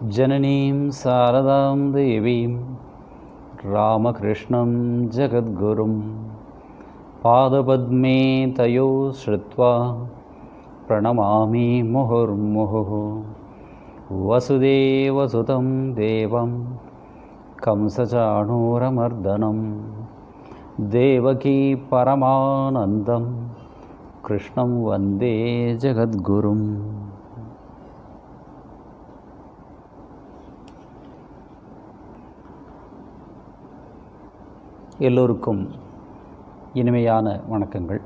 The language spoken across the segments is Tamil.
जननीं शारदां देवीं रामकृष्णं जगद्गुरुं पादपद्मे तयो श्रुत्वा प्रणमामि मुहुर्मुहुः वसुदेवसुतं देवं कंसचाणूरमर्दनं देवकी परमानन्दं कृष्णं वन्दे जगद्गुरुम् எல்லோருக்கும் இனிமையான வணக்கங்கள்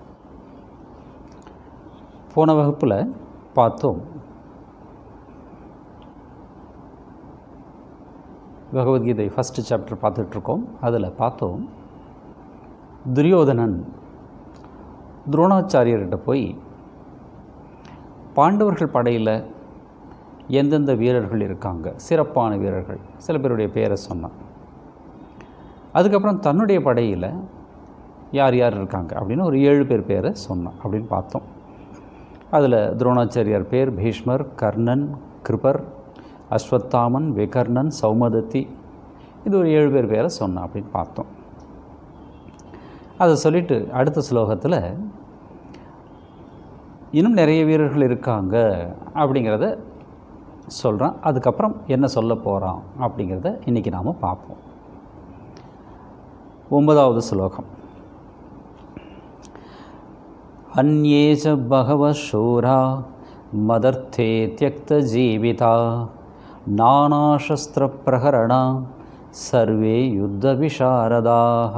போன வகுப்பில் பார்த்தோம் பகவத்கீதை ஃபஸ்ட்டு சாப்டர் பார்த்துட்ருக்கோம் அதில் பார்த்தோம் துரியோதனன் துரோணாச்சாரியர்கிட்ட போய் பாண்டவர்கள் படையில் எந்தெந்த வீரர்கள் இருக்காங்க சிறப்பான வீரர்கள் சில பேருடைய பேரை சொன்னான் அதுக்கப்புறம் தன்னுடைய படையில் யார் யார் இருக்காங்க அப்படின்னு ஒரு ஏழு பேர் பேரை சொன்னான் அப்படின்னு பார்த்தோம் அதில் துரோணாச்சாரியார் பேர் பீஷ்மர் கர்ணன் கிருபர் அஸ்வத்தாமன் விகர்ணன் சௌமதத்தி இது ஒரு ஏழு பேர் பேரை சொன்னான் அப்படின்னு பார்த்தோம் அதை சொல்லிட்டு அடுத்த ஸ்லோகத்தில் இன்னும் நிறைய வீரர்கள் இருக்காங்க அப்படிங்கிறத சொல்கிறான் அதுக்கப்புறம் என்ன சொல்ல போகிறான் அப்படிங்கிறத இன்றைக்கி நாம் பார்ப்போம் ஒன்பதாவது ஸ்லோகம் अन्ये च बहवः शूरा मदर्थे त्यक्तजीविता नानाशस्त्रप्रहरणा सर्वे யுத்தவிசாரதாக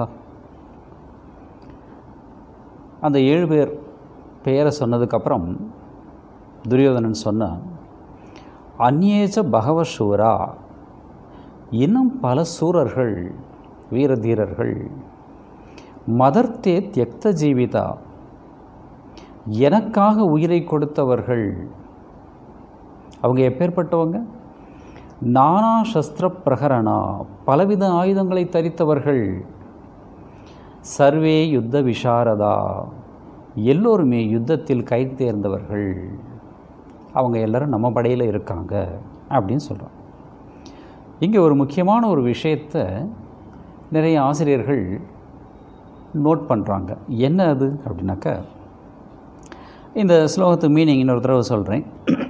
அந்த ஏழு பேர் பெயரை சொன்னதுக்கப்புறம் துரியோதனன் சொன்னான் அந்நேச்ச பகவ சூரா இன்னும் பல சூரர்கள் வீர தீரர்கள் மதர்த்தே தியக்த ஜீவிதா எனக்காக உயிரை கொடுத்தவர்கள் அவங்க எப்பேற்பட்டவங்க நானா சஸ்திர பிரகரணா பலவித ஆயுதங்களை தரித்தவர்கள் சர்வே யுத்த விஷாரதா எல்லோருமே யுத்தத்தில் கை தேர்ந்தவர்கள் அவங்க எல்லாரும் நம்ம படையில் இருக்காங்க அப்படின்னு சொல்கிறோம் இங்கே ஒரு முக்கியமான ஒரு விஷயத்தை நிறைய ஆசிரியர்கள் நோட் பண்ணுறாங்க என்ன அது அப்படின்னாக்கா இந்த ஸ்லோகத்து மீனிங் இன்னொரு தடவை சொல்கிறேன்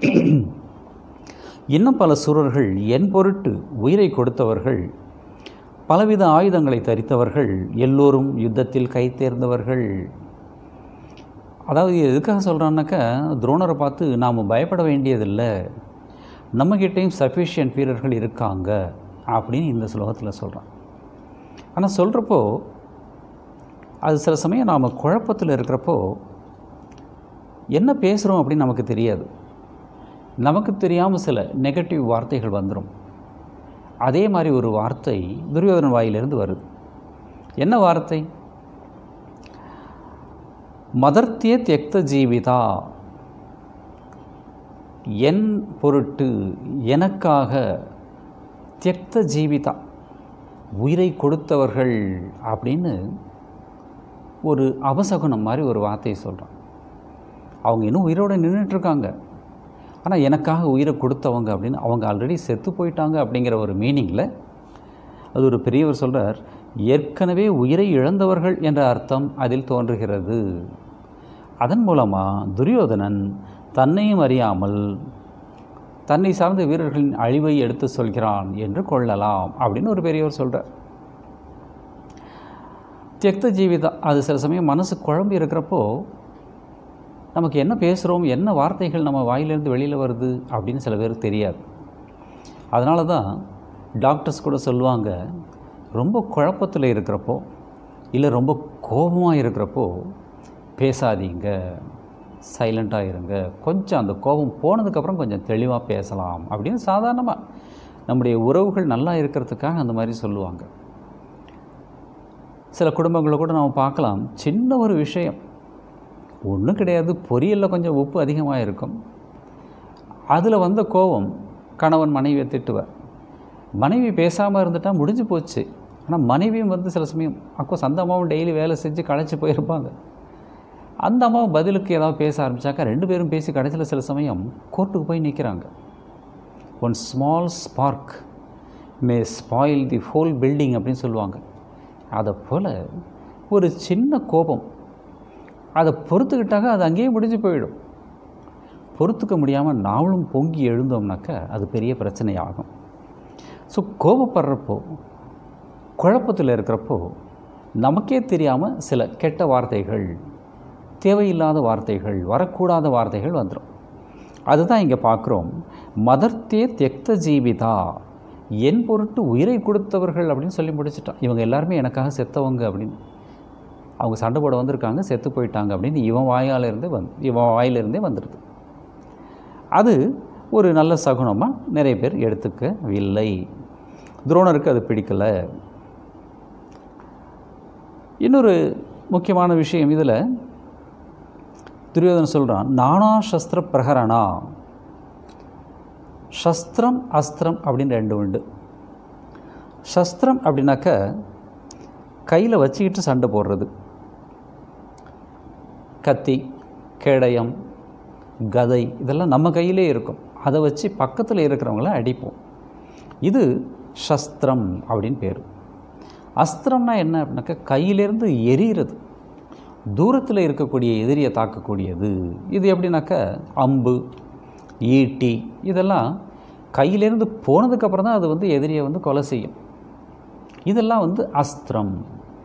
இன்னும் பல சுரர்கள் என் பொருட்டு உயிரை கொடுத்தவர்கள் பலவித ஆயுதங்களை தரித்தவர்கள் எல்லோரும் யுத்தத்தில் கை தேர்ந்தவர்கள் அதாவது எதுக்காக சொல்கிறான்னாக்கா துரோணரை பார்த்து நாம் பயப்பட வேண்டியதில்லை நம்மக்கிட்டேயும் சஃபிஷியன்ட் வீரர்கள் இருக்காங்க அப்படின்னு இந்த ஸ்லோகத்தில் சொல்கிறான் ஆனால் சொல்கிறப்போ அது சில சமயம் நாம் குழப்பத்தில் இருக்கிறப்போ என்ன பேசுகிறோம் அப்படின்னு நமக்கு தெரியாது நமக்கு தெரியாமல் சில நெகட்டிவ் வார்த்தைகள் வந்துடும் அதே மாதிரி ஒரு வார்த்தை துரியோதனன் வாயிலிருந்து வருது என்ன வார்த்தை மதர்த்திய தியக்த ஜீவிதா என் பொருட்டு எனக்காக தியக்த ஜீவிதா உயிரை கொடுத்தவர்கள் அப்படின்னு ஒரு அபசகுனம் மாதிரி ஒரு வார்த்தையை சொல்கிறான் அவங்க இன்னும் உயிரோடு நின்றுட்டுருக்காங்க ஆனால் எனக்காக உயிரை கொடுத்தவங்க அப்படின்னு அவங்க ஆல்ரெடி செத்து போயிட்டாங்க அப்படிங்கிற ஒரு மீனிங்கில் அது ஒரு பெரியவர் சொல்கிறார் ஏற்கனவே உயிரை இழந்தவர்கள் என்ற அர்த்தம் அதில் தோன்றுகிறது அதன் மூலமாக துரியோதனன் தன்னையும் அறியாமல் தன்னை சார்ந்த வீரர்களின் அழிவை எடுத்து சொல்கிறான் என்று கொள்ளலாம் அப்படின்னு ஒரு பெரியவர் சொல்கிறார் தியக்த ஜீவிதா அது சில சமயம் மனசு குழம்பி இருக்கிறப்போ நமக்கு என்ன பேசுகிறோம் என்ன வார்த்தைகள் நம்ம வாயிலிருந்து வெளியில் வருது அப்படின்னு சில பேருக்கு தெரியாது அதனால தான் டாக்டர்ஸ் கூட சொல்லுவாங்க ரொம்ப குழப்பத்தில் இருக்கிறப்போ இல்லை ரொம்ப கோபமாக இருக்கிறப்போ பேசாதீங்க சைலண்ட்டாக இருங்க கொஞ்சம் அந்த கோபம் போனதுக்கப்புறம் கொஞ்சம் தெளிவாக பேசலாம் அப்படின்னு சாதாரணமாக நம்முடைய உறவுகள் நல்லா இருக்கிறதுக்காக அந்த மாதிரி சொல்லுவாங்க சில குடும்பங்களை கூட நம்ம பார்க்கலாம் சின்ன ஒரு விஷயம் ஒன்றும் கிடையாது பொரியலில் கொஞ்சம் உப்பு அதிகமாக இருக்கும் அதில் வந்த கோபம் கணவன் மனைவியை திட்டுவார் மனைவி பேசாமல் இருந்துட்டால் முடிஞ்சு போச்சு ஆனால் மனைவியும் வந்து சில சமயம் அக்கோஸ் அந்த அம்மாவும் டெய்லி வேலை செஞ்சு களைச்சி போயிருப்பாங்க அந்த அம்மாவும் பதிலுக்கு ஏதாவது பேச ஆரம்பித்தாக்கா ரெண்டு பேரும் பேசி கடைசியில் சில சமயம் கோர்ட்டுக்கு போய் நிற்கிறாங்க one small spark may spoil the whole building அப்படின்னு சொல்லுவாங்க அதை போல் ஒரு சின்ன கோபம் அதை பொறுத்துக்கிட்டாக்க அது அங்கேயே முடிஞ்சு போயிடும் பொறுத்துக்க முடியாமல் நாவலும் பொங்கி எழுந்தோம்னாக்கா அது பெரிய பிரச்சனை ஆகும் ஸோ கோபப்படுறப்போ குழப்பத்தில் இருக்கிறப்போ நமக்கே தெரியாமல் சில கெட்ட வார்த்தைகள் தேவையில்லாத வார்த்தைகள் வரக்கூடாத வார்த்தைகள் வந்துடும் அதுதான் இங்கே பார்க்குறோம் மதர்த்தே தியக்த ஜீவிதா என் பொருட்டு உயிரை கொடுத்தவர்கள் அப்படின்னு சொல்லி முடிச்சிட்டான் இவங்க எல்லாருமே எனக்காக செத்தவங்க அப்படின்னு அவங்க சண்டை போட வந்திருக்காங்க செத்து போயிட்டாங்க அப்படின்னு இவன் வாயாலிருந்தே வந்து இவன் வாயிலிருந்தே வந்துடுது அது ஒரு நல்ல சகுனமாக நிறைய பேர் எடுத்துக்கவில்லை துரோணருக்கு அது பிடிக்கலை இன்னொரு முக்கியமான விஷயம் இதில் துரியோதனன் சொல்கிறான் நானா சஸ்திர பிரகரணா சஸ்திரம் அஸ்திரம் அப்படின்னு ரெண்டு உண்டு சஸ்திரம் அப்படின்னாக்க கையில் வச்சுக்கிட்டு சண்டை போடுறது கத்தி கேடயம் கதை இதெல்லாம் நம்ம கையிலே இருக்கும் அதை வச்சு பக்கத்தில் இருக்கிறவங்கள அடிப்போம் இது சஸ்திரம் அப்படின்னு பேர் அஸ்திரம்னா என்ன அப்படின்னாக்கா கையிலேருந்து எரியிறது தூரத்தில் இருக்கக்கூடிய எதிரியை தாக்கக்கூடியது இது எப்படின்னாக்கா அம்பு ஈட்டி இதெல்லாம் கையிலேருந்து போனதுக்கப்புறம் தான் அது வந்து எதிரியை வந்து கொலை செய்யும் இதெல்லாம் வந்து அஸ்திரம்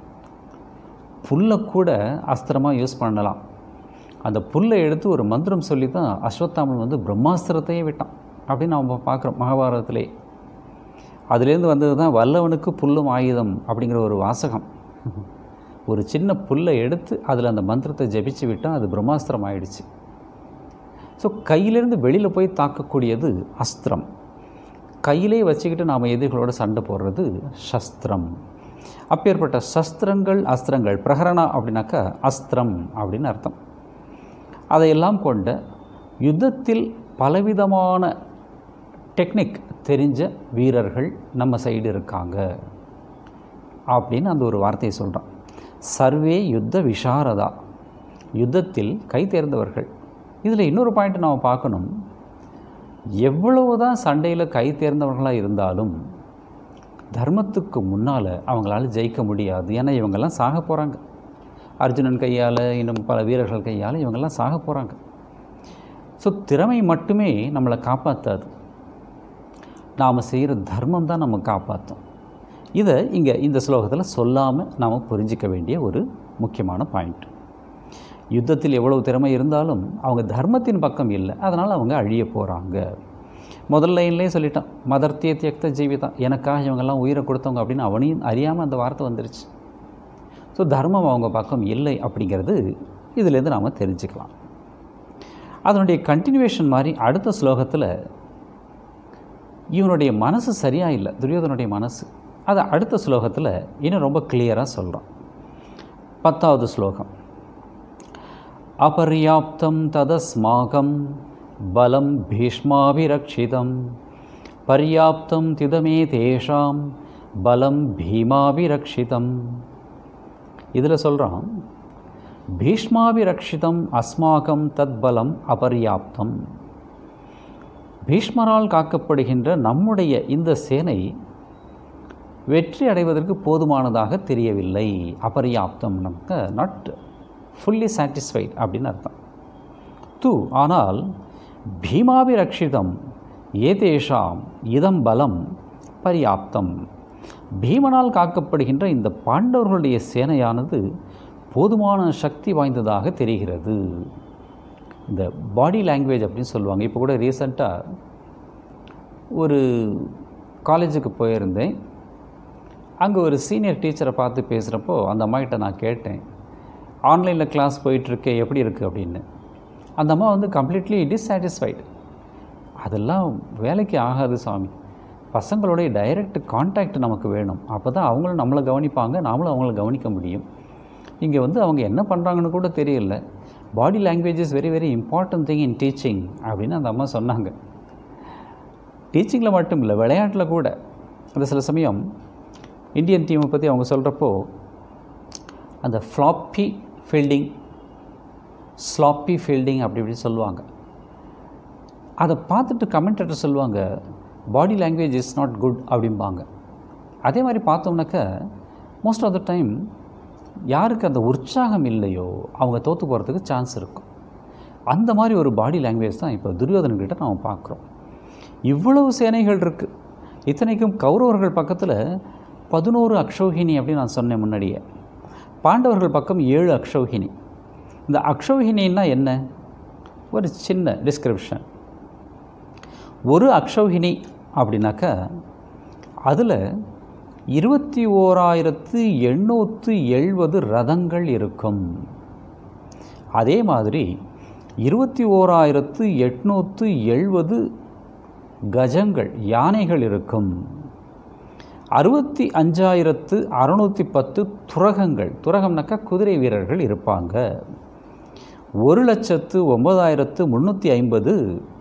புல்லை கூட அஸ்திரமாக யூஸ் பண்ணலாம் அந்த புல்லை எடுத்து ஒரு மந்திரம் சொல்லி தான் அஸ்வத்தாமன் வந்து பிரம்மாஸ்திரத்தையே விட்டான் அப்படின்னு நம்ம பார்க்குறோம் மகாபாரதத்திலே அதுலேருந்து வந்தது தான் வல்லவனுக்கு புல்லும் ஆயுதம் அப்படிங்கிற ஒரு வாசகம் ஒரு சின்ன புல்லை எடுத்து அதில் அந்த மந்திரத்தை ஜபிச்சு விட்டால் அது பிரம்மாஸ்திரம் ஆயிடுச்சு ஸோ கையிலேருந்து வெளியில் போய் தாக்கக்கூடியது அஸ்திரம் கையிலே வச்சுக்கிட்டு நாம் எதிரிகளோட சண்டை போடுறது சஸ்திரம் அப்பேற்பட்ட சஸ்திரங்கள் அஸ்திரங்கள் பிரகரணா அப்படின்னாக்கா அஸ்திரம் அப்படின்னு அர்த்தம் அதையெல்லாம் கொண்ட யுத்தத்தில் பலவிதமான டெக்னிக் தெரிஞ்ச வீரர்கள் நம்ம சைடு இருக்காங்க அப்படின்னு அந்த ஒரு வார்த்தையை சொல்கிறான் சர்வே யுத்த விஷாரதா யுத்தத்தில் கை தேர்ந்தவர்கள் இதில் இன்னொரு பாயிண்ட் நாம் பார்க்கணும் எவ்வளவு தான் சண்டையில் கை தேர்ந்தவர்களாக இருந்தாலும் தர்மத்துக்கு முன்னால் அவங்களால ஜெயிக்க முடியாது ஏன்னா இவங்கெல்லாம் சாக போகிறாங்க அர்ஜுனன் கையால் இன்னும் பல வீரர்கள் கையால் இவங்கெல்லாம் சாக போகிறாங்க ஸோ திறமை மட்டுமே நம்மளை காப்பாற்றாது நாம் செய்கிற தர்மம் தான் நம்ம காப்பாற்றும் இதை இங்கே இந்த ஸ்லோகத்தில் சொல்லாமல் நாம் புரிஞ்சிக்க வேண்டிய ஒரு முக்கியமான பாயிண்ட் யுத்தத்தில் எவ்வளவு திறமை இருந்தாலும் அவங்க தர்மத்தின் பக்கம் இல்லை அதனால் அவங்க அழிய போகிறாங்க முதல் லைன்லேயே சொல்லிட்டான் மதர்த்திய தியக்த ஜீவிதா எனக்காக இவங்கெல்லாம் உயிரை கொடுத்தவங்க அப்படின்னு அவனையும் அறியாமல் அந்த வார்த்தை வந்துருச்சு ஸோ தர்மம் அவங்க பக்கம் இல்லை அப்படிங்கிறது இதிலேருந்து நாம் தெரிஞ்சுக்கலாம் அதனுடைய கண்டினியூவேஷன் மாதிரி அடுத்த ஸ்லோகத்தில் இவனுடைய மனசு சரியாக இல்லை துரியோதனுடைய மனசு அதை அடுத்த ஸ்லோகத்தில் இன்னும் ரொம்ப கிளியராக சொல்கிறான் பத்தாவது ஸ்லோகம் அபர்யாப்தம் ததஸ்மாகம் பலம் பீஷ்மாபிரக்ஷிதம் பர்யாப்தம் திதமே தேஷாம் பலம் பீமாபிரக்ஷிதம் இதில் சொல்கிறான் பீஷ்மாபிரக்ஷிதம் அஸ்மாகம் தத் பலம் அபர்யாப்தம் பீஷ்மரால் காக்கப்படுகின்ற நம்முடைய இந்த சேனை வெற்றி அடைவதற்கு போதுமானதாக தெரியவில்லை அபர்யாப்தம் நமக்கு நாட் ஃபுல்லி சாட்டிஸ்ஃபைட் அப்படின்னு அர்த்தம் தூ ஆனால் பீமாபிரக்ஷிதம் ஏதேஷாம் இதம் பலம் பர்யாப்தம் பீமனால் காக்கப்படுகின்ற இந்த பாண்டவர்களுடைய சேனையானது போதுமான சக்தி வாய்ந்ததாக தெரிகிறது இந்த பாடி லாங்குவேஜ் அப்படின்னு சொல்லுவாங்க இப்போ கூட ரீசண்டாக ஒரு காலேஜுக்கு போயிருந்தேன் அங்கே ஒரு சீனியர் டீச்சரை பார்த்து பேசுகிறப்போ அந்த அம்மாகிட்ட நான் கேட்டேன் ஆன்லைனில் கிளாஸ் போயிட்டுருக்கே எப்படி இருக்குது அப்படின்னு அந்த அம்மா வந்து கம்ப்ளீட்லி டிஸ்சாட்டிஸ்ஃபைடு அதெல்லாம் வேலைக்கு ஆகாது சாமி பசங்களுடைய டைரக்ட் கான்டாக்ட் நமக்கு வேணும் அப்போ தான் அவங்களும் நம்மளை கவனிப்பாங்க நாமளும் அவங்கள கவனிக்க முடியும் இங்கே வந்து அவங்க என்ன பண்ணுறாங்கன்னு கூட தெரியல body language is very very important thing in teaching அப்படின்னு அந்த அம்மா சொன்னாங்க டீச்சிங்கில் மட்டும் இல்லை விளையாட்டில் கூட அந்த சில சமயம் இந்தியன் டீமை பற்றி அவங்க சொல்கிறப்போ அந்த ஃப்ளாப்பி ஃபீல்டிங் ஸ்லாப்பி ஃபீல்டிங் அப்படி இப்படி சொல்லுவாங்க அதை பார்த்துட்டு கமெண்டேட்டர் சொல்லுவாங்க body language is not good அப்படிம்பாங்க அதே மாதிரி பார்த்தோம்னாக்கா மோஸ்ட் ஆஃப் த டைம் யாருக்கு அந்த உற்சாகம் இல்லையோ அவங்க தோற்று போகிறதுக்கு சான்ஸ் இருக்கும் அந்த மாதிரி ஒரு பாடி லாங்குவேஜ் தான் இப்போ துரியோதனன்கிட்ட நாம் பார்க்குறோம் இவ்வளவு சேனைகள் இருக்குது இத்தனைக்கும் கௌரவர்கள் பக்கத்தில் பதினோரு அக்ஷௌகினி அப்படின்னு நான் சொன்னேன் முன்னாடியே பாண்டவர்கள் பக்கம் ஏழு அக்ஷௌகினி இந்த அக்ஷௌகினின்னா என்ன ஒரு சின்ன டிஸ்கிரிப்ஷன் ஒரு அக்ஷௌகினி அப்படின்னாக்கா அதில் இருபத்தி ஓராயிரத்து எண்ணூற்று எழுபது ரதங்கள் இருக்கும் அதே மாதிரி இருபத்தி ஓராயிரத்து எட்நூற்று எழுபது கஜங்கள் யானைகள் இருக்கும் அறுபத்தி அஞ்சாயிரத்து அறநூற்றி பத்து துரகங்கள் துரகம்னாக்கா குதிரை வீரர்கள் இருப்பாங்க ஒரு லட்சத்து ஒன்பதாயிரத்து முந்நூற்றி ஐம்பது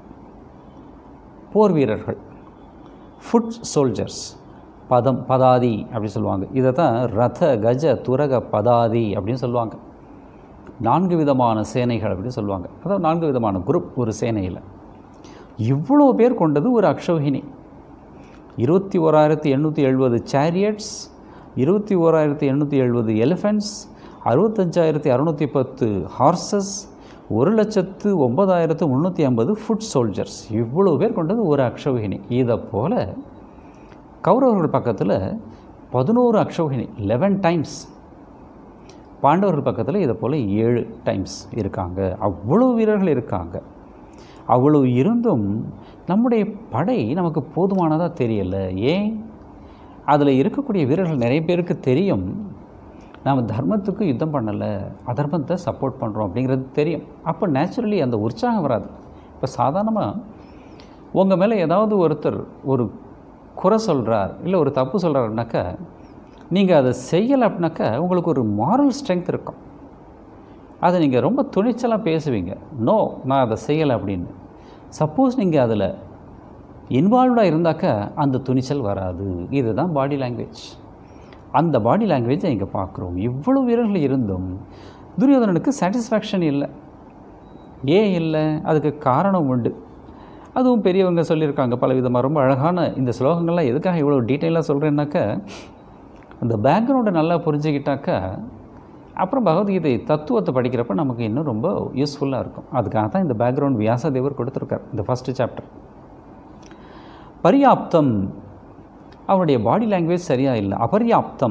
போர் வீரர்கள் ஃபுட் சோல்ஜர்ஸ் பதம் பதாதி அப்படி சொல்லுவாங்க இதை தான் ரத கஜ துரக பதாதி அப்படின்னு சொல்லுவாங்க நான்கு விதமான சேனைகள் அப்படின்னு சொல்லுவாங்க அதாவது நான்கு விதமான குரூப் ஒரு சேனையில் இவ்வளோ பேர் கொண்டது ஒரு அக்ஷௌகினி இருபத்தி ஓராயிரத்தி எண்ணூற்றி எழுபது சேரியட்ஸ் இருபத்தி ஓராயிரத்தி எண்ணூற்றி எழுபது எலிஃபெண்ட்ஸ் அறுபத்தஞ்சாயிரத்தி அறநூற்றி பத்து ஹார்சஸ் ஒரு லட்சத்து ஒன்பதாயிரத்து முந்நூற்றி ஐம்பது ஃபுட் சோல்ஜர்ஸ் இவ்வளோ பேர் கொண்டது ஒரு அக்ஷௌகினி இதை போல் கௌரவர்கள் பக்கத்தில் பதினோரு அக்ஷௌகினி லெவன் டைம்ஸ் பாண்டவர்கள் பக்கத்தில் இதை போல் ஏழு டைம்ஸ் இருக்காங்க அவ்வளோ வீரர்கள் இருக்காங்க அவ்வளவு இருந்தும் நம்முடைய படை நமக்கு போதுமானதாக தெரியல ஏன் அதில் இருக்கக்கூடிய வீரர்கள் நிறைய பேருக்கு தெரியும் நாம் தர்மத்துக்கு யுத்தம் பண்ணலை அதர்மத்தை சப்போர்ட் பண்ணுறோம் அப்படிங்கிறது தெரியும் அப்போ நேச்சுரலி அந்த உற்சாகம் வராது இப்போ சாதாரணமாக உங்கள் மேலே ஏதாவது ஒருத்தர் ஒரு குறை சொல்கிறார் இல்லை ஒரு தப்பு சொல்கிறாருனாக்கா நீங்கள் அதை செய்யலை அப்படின்னாக்கா உங்களுக்கு ஒரு மாரல் ஸ்ட்ரென்த் இருக்கும் அதை நீங்கள் ரொம்ப துணிச்சலாக பேசுவீங்க நோ நான் அதை செய்யலை அப்படின்னு சப்போஸ் நீங்கள் அதில் இன்வால்வ்டாக இருந்தாக்கா அந்த துணிச்சல் வராது இதுதான் பாடி லாங்குவேஜ் அந்த பாடி லாங்குவேஜை இங்கே பார்க்குறோம் இவ்வளோ வீரர்கள் இருந்தும் துரியோதனனுக்கு சாட்டிஸ்ஃபேக்ஷன் இல்லை ஏன் இல்லை அதுக்கு காரணம் உண்டு அதுவும் பெரியவங்க சொல்லியிருக்காங்க பல விதமாக ரொம்ப அழகான இந்த ஸ்லோகங்கள்லாம் எதுக்காக இவ்வளோ டீட்டெயிலாக சொல்கிறேன்னாக்கா அந்த பேக்ரவுண்டை நல்லா புரிஞ்சுக்கிட்டாக்கா அப்புறம் பகவத்கீதை தத்துவத்தை படிக்கிறப்ப நமக்கு இன்னும் ரொம்ப யூஸ்ஃபுல்லாக இருக்கும் அதுக்காக தான் இந்த பேக்ரவுண்ட் வியாசதேவர் கொடுத்துருக்கார் இந்த ஃபஸ்ட்டு சாப்டர் பரியாப்தம் அவனுடைய பாடி லாங்குவேஜ் சரியாக இல்லை அபர்யாப்தம்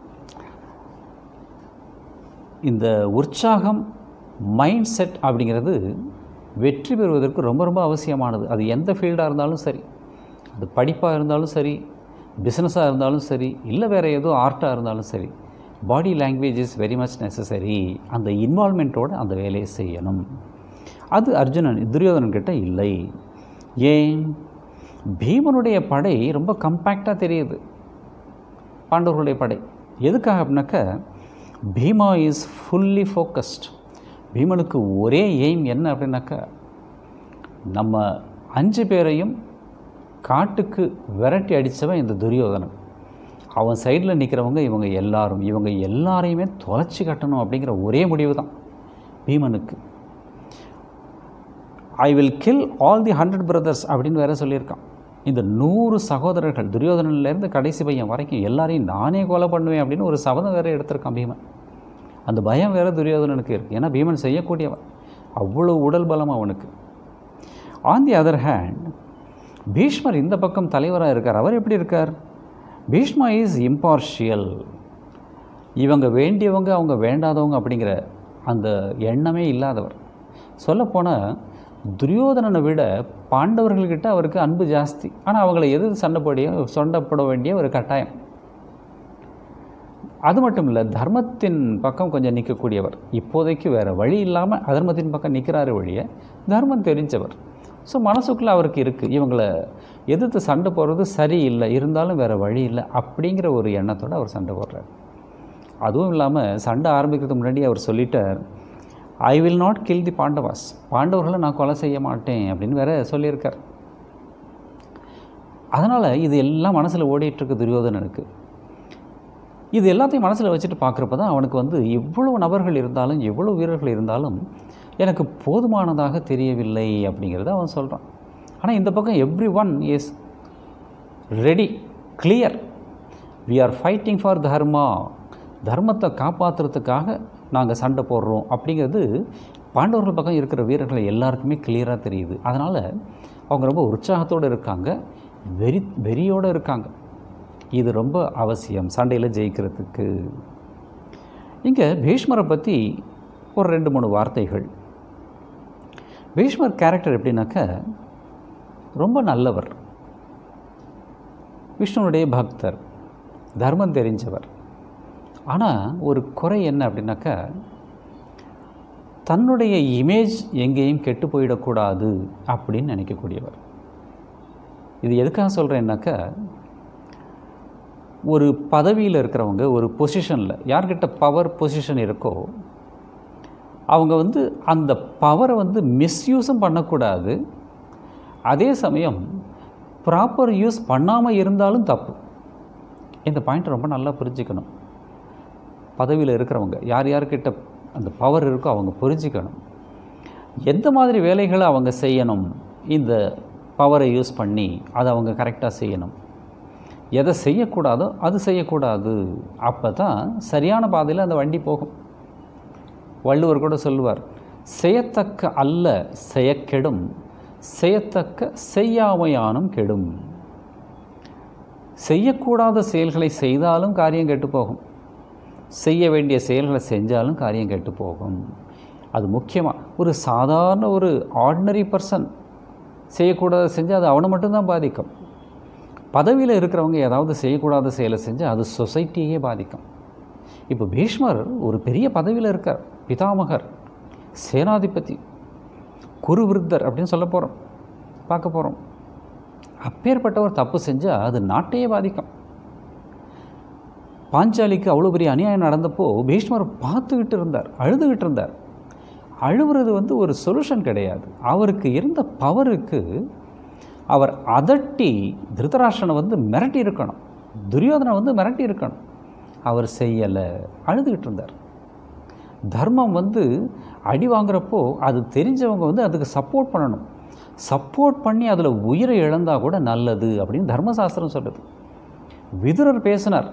இந்த உற்சாகம் மைண்ட் செட் அப்படிங்கிறது வெற்றி பெறுவதற்கு ரொம்ப ரொம்ப அவசியமானது அது எந்த ஃபீல்டாக இருந்தாலும் சரி அது படிப்பாக இருந்தாலும் சரி பிஸ்னஸாக இருந்தாலும் சரி இல்லை வேறு ஏதோ ஆர்ட்டாக இருந்தாலும் சரி body language is very much necessary அந்த இன்வால்மெண்ட்டோடு அந்த வேலையை செய்யணும் அது அர்ஜுனன் துரியோதனன் கிட்ட இல்லை ஏன் பீமனுடைய படை ரொம்ப கம்பேக்டாக தெரியுது பாண்டவர்களுடைய படை எதுக்காக அப்படின்னாக்கா பீமா இஸ் ஃபுல்லி ஃபோக்கஸ்ட் பீமனுக்கு ஒரே எய்ம் என்ன அப்படின்னாக்கா நம்ம அஞ்சு பேரையும் காட்டுக்கு விரட்டி அடித்தவன் இந்த துரியோதனன் அவன் சைடில் நிற்கிறவங்க இவங்க எல்லாரும் இவங்க எல்லாரையுமே தொலைச்சி கட்டணும் அப்படிங்கிற ஒரே முடிவு தான் பீமனுக்கு I will kill all the hundred brothers அப்படின்னு வேற சொல்லியிருக்கான் இந்த நூறு சகோதரர்கள் துரியோதனன்லேருந்து கடைசி பையன் வரைக்கும் எல்லாரையும் நானே கொலை பண்ணுவேன் அப்படின்னு ஒரு சபதம் வேற எடுத்திருக்கான் பீமன் அந்த பயம் வேற துரியோதனனுக்கு இருக்குது ஏன்னா பீமன் செய்யக்கூடியவன் அவ்வளோ உடல் பலம் அவனுக்கு ஆன் தி அதர் ஹேண்ட் பீஷ்மர் இந்த பக்கம் தலைவராக இருக்கார் அவர் எப்படி இருக்கார் பீஷ்மா இஸ் இம்பார்ஷியல் இவங்க வேண்டியவங்க அவங்க வேண்டாதவங்க அப்படிங்கிற அந்த எண்ணமே இல்லாதவர் சொல்லப்போனால் துரியோதனனை விட பாண்டவர்கள்கிட்ட அவருக்கு அன்பு ஜாஸ்தி ஆனால் அவங்களை எதிர்த்து சண்டைப்படிய சொண்டப்பட வேண்டிய ஒரு கட்டாயம் அது மட்டும் இல்லை தர்மத்தின் பக்கம் கொஞ்சம் நிற்கக்கூடியவர் இப்போதைக்கு வேறு வழி இல்லாமல் அதர்மத்தின் பக்கம் நிற்கிறாரு வழிய தர்மம் தெரிஞ்சவர் ஸோ மனசுக்குள்ளே அவருக்கு இருக்குது இவங்களை எதிர்த்து சண்டை போடுறது சரியில்லை இருந்தாலும் வேறு வழி இல்லை அப்படிங்கிற ஒரு எண்ணத்தோடு அவர் சண்டை போடுறார் அதுவும் இல்லாமல் சண்டை ஆரம்பிக்கிறதுக்கு முன்னாடி அவர் சொல்லிட்டார் I will not kill the Pandavas பாண்டவர்களை நான் கொலை செய்ய மாட்டேன் அப்படின்னு வேற சொல்லியிருக்கார் அதனால் இது எல்லாம் மனசில் ஓடிட்டுருக்கு துரியோதனனுக்கு இது எல்லாத்தையும் மனசில் வச்சுட்டு பார்க்குறப்ப தான் அவனுக்கு வந்து எவ்வளவு நபர்கள் இருந்தாலும் எவ்வளோ வீரர்கள் இருந்தாலும் எனக்கு போதுமானதாக தெரியவில்லை அப்படிங்கிறத அவன் சொல்கிறான் ஆனால் இந்த பக்கம் everyone is ready clear we are fighting for dharma தர்மத்தை காப்பாற்றுறதுக்காக நாங்கள் சண்டை போடுறோம் அப்படிங்கிறது பாண்டவர்கள் பக்கம் இருக்கிற வீரர்கள் எல்லாருக்குமே கிளியராக தெரியுது அதனால் அவங்க ரொம்ப உற்சாகத்தோடு இருக்காங்க வெறி வெறியோடு இருக்காங்க இது ரொம்ப அவசியம் சண்டையில் ஜெயிக்கிறதுக்கு இங்கே பீஷ்மரை பற்றி ஒரு ரெண்டு மூணு வார்த்தைகள் பீஷ்மர் கேரக்டர் எப்படின்னாக்க ரொம்ப நல்லவர் விஷ்ணுனுடைய பக்தர் தர்மம் தெரிஞ்சவர் ஆனால் ஒரு குறை என்ன அப்படின்னாக்கா தன்னுடைய இமேஜ் எங்கேயும் கெட்டு போயிடக்கூடாது அப்படின்னு நினைக்கக்கூடியவர் இது எதுக்காக சொல்கிறேன்னாக்கா ஒரு பதவியில் இருக்கிறவங்க ஒரு பொசிஷனில் யார்கிட்ட பவர் பொசிஷன் இருக்கோ அவங்க வந்து அந்த பவரை வந்து மிஸ்யூஸும் பண்ணக்கூடாது அதே சமயம் ப்ராப்பர் யூஸ் பண்ணாமல் இருந்தாலும் தப்பு இந்த பாயிண்ட் ரொம்ப நல்லா புரிஞ்சுக்கணும் பதவியில் இருக்கிறவங்க யார் யார்கிட்ட அந்த பவர் இருக்கோ அவங்க புரிஞ்சுக்கணும் எந்த மாதிரி வேலைகளை அவங்க செய்யணும் இந்த பவரை யூஸ் பண்ணி அதை அவங்க கரெக்டாக செய்யணும் எதை செய்யக்கூடாதோ அது செய்யக்கூடாது அப்போ தான் சரியான பாதையில் அந்த வண்டி போகும் வள்ளுவர் கூட சொல்லுவார் செய்யத்தக்க அல்ல செயக்கெடும் செய்யத்தக்க செய்யாமையானும் கெடும் செய்யக்கூடாத செயல்களை செய்தாலும் காரியம் கெட்டு போகும் செய்ய வேண்டிய செயல்களை செஞ்சாலும் காரியம் கெட்டு போகும் அது முக்கியமாக ஒரு சாதாரண ஒரு ஆர்டினரி பர்சன் செய்யக்கூடாத செஞ்சால் அது அவனை மட்டும்தான் பாதிக்கும் பதவியில் இருக்கிறவங்க ஏதாவது செய்யக்கூடாத செயலை செஞ்சால் அது சொசைட்டியே பாதிக்கும் இப்போ பீஷ்மர் ஒரு பெரிய பதவியில் இருக்கார் பிதாமகர் சேனாதிபதி குருவிருத்தர் அப்படின்னு சொல்ல போகிறோம் பார்க்க போகிறோம் அப்பேற்பட்டவர் தப்பு செஞ்சால் அது நாட்டையே பாதிக்கும் பாஞ்சாலிக்கு அவ்வளோ பெரிய அநியாயம் நடந்தப்போ பீஷ்மர் பார்த்துக்கிட்டு இருந்தார் அழுதுகிட்டு இருந்தார் அழுவுறது வந்து ஒரு சொல்யூஷன் கிடையாது அவருக்கு இருந்த பவருக்கு அவர் அதட்டி திருதராஷ்டனை வந்து மிரட்டி இருக்கணும் துரியோதனை வந்து மிரட்டி இருக்கணும் அவர் செய்யலை அழுதுகிட்டு இருந்தார் தர்மம் வந்து அடி வாங்குறப்போ அது தெரிஞ்சவங்க வந்து அதுக்கு சப்போர்ட் பண்ணணும் சப்போர்ட் பண்ணி அதில் உயிரை இழந்தால் கூட நல்லது அப்படின்னு தர்மசாஸ்திரம் சொல்லுது விதுரர் பேசினார்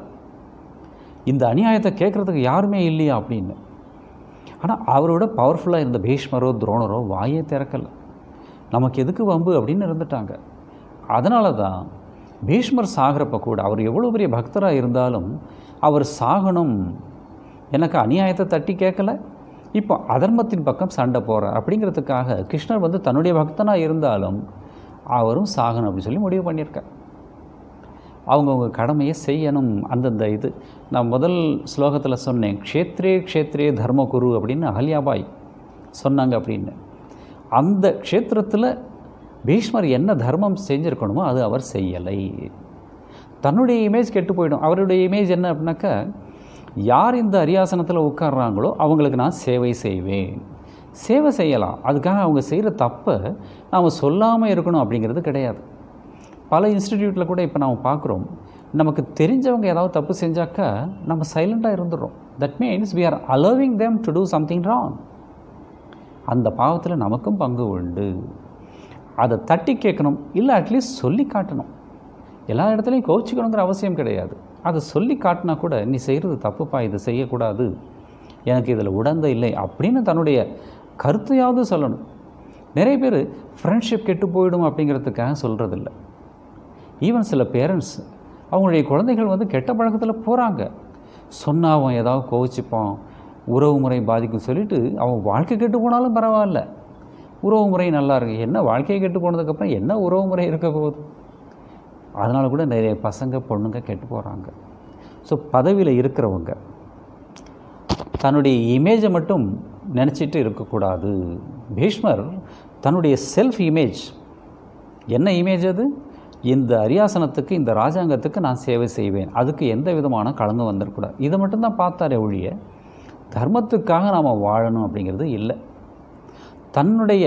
இந்த அநியாயத்தை கேட்குறதுக்கு யாருமே இல்லையா அப்படின்னு ஆனால் அவரோட பவர்ஃபுல்லாக இருந்த பீஷ்மரோ துரோணரோ வாயே திறக்கலை நமக்கு எதுக்கு வம்பு அப்படின்னு இருந்துட்டாங்க அதனால தான் பீஷ்மர் சாகிறப்ப கூட அவர் எவ்வளோ பெரிய பக்தராக இருந்தாலும் அவர் சாகணும் எனக்கு அநியாயத்தை தட்டி கேட்கல இப்போ அதர்மத்தின் பக்கம் சண்டை போகிறார் அப்படிங்கிறதுக்காக கிருஷ்ணர் வந்து தன்னுடைய பக்தனாக இருந்தாலும் அவரும் சாகணும் அப்படின்னு சொல்லி முடிவு பண்ணியிருக்கார் அவங்கவுங்க கடமையை செய்யணும் அந்தந்த இது நான் முதல் ஸ்லோகத்தில் சொன்னேன் க்ஷேத்ரே க்ஷேத்ரே தர்மகுரு அப்படின்னு அகல்யாபாய் சொன்னாங்க அப்படின்னு அந்த க்ஷேத்திரத்தில் பீஷ்மர் என்ன தர்மம் செஞ்சுருக்கணுமோ அது அவர் செய்யலை தன்னுடைய இமேஜ் கெட்டு போயிடும் அவருடைய இமேஜ் என்ன அப்படின்னாக்கா யார் இந்த அரியாசனத்தில் உட்கார்றாங்களோ அவங்களுக்கு நான் சேவை செய்வேன் சேவை செய்யலாம் அதுக்காக அவங்க செய்கிற தப்பை நாம் சொல்லாமல் இருக்கணும் அப்படிங்கிறது கிடையாது பல இன்ஸ்டிடியூட்டில் கூட இப்போ நாம் பார்க்குறோம் நமக்கு தெரிஞ்சவங்க ஏதாவது தப்பு செஞ்சாக்கா நம்ம சைலண்ட்டாக இருந்துடுறோம் that means we are allowing them to do something wrong அந்த பாவத்தில் நமக்கும் பங்கு உண்டு அதை தட்டி கேட்கணும் இல்லை அட்லீஸ்ட் சொல்லி காட்டணும் எல்லா இடத்துலையும் கோச்சிக்கணுங்கிற அவசியம் கிடையாது அதை சொல்லி காட்டினா கூட நீ செய்கிறது தப்புப்பா இதை செய்யக்கூடாது எனக்கு இதில் உடந்த இல்லை அப்படின்னு தன்னுடைய கருத்தையாவது சொல்லணும் நிறைய பேர் ஃப்ரெண்ட்ஷிப் கெட்டு போயிடும் அப்படிங்கிறதுக்காக சொல்கிறதில்ல ஈவன் சில பேரண்ட்ஸ் அவங்களுடைய குழந்தைகள் வந்து கெட்ட பழக்கத்தில் போகிறாங்க சொன்னால் அவன் ஏதாவது கோவிச்சுப்பான் உறவு முறை பாதிக்கும் சொல்லிட்டு அவன் வாழ்க்கை கெட்டு போனாலும் பரவாயில்ல உறவு முறை நல்லா இருக்கு என்ன வாழ்க்கையை கெட்டு போனதுக்கப்புறம் என்ன உறவு முறை இருக்க போகுது அதனால் கூட நிறைய பசங்க பொண்ணுங்க கெட்டு போகிறாங்க ஸோ பதவியில் இருக்கிறவங்க தன்னுடைய இமேஜை மட்டும் நினச்சிட்டு இருக்கக்கூடாது பீஷ்மர் தன்னுடைய செல்ஃப் இமேஜ் என்ன இமேஜ் அது இந்த அரியாசனத்துக்கு இந்த ராஜாங்கத்துக்கு நான் சேவை செய்வேன் அதுக்கு எந்த விதமான களங்கம் வந்துடக்கூடாது இதை மட்டும்தான் பார்த்தாரே ஒழிய தர்மத்துக்காக நாம் வாழணும் அப்படிங்கிறது இல்லை தன்னுடைய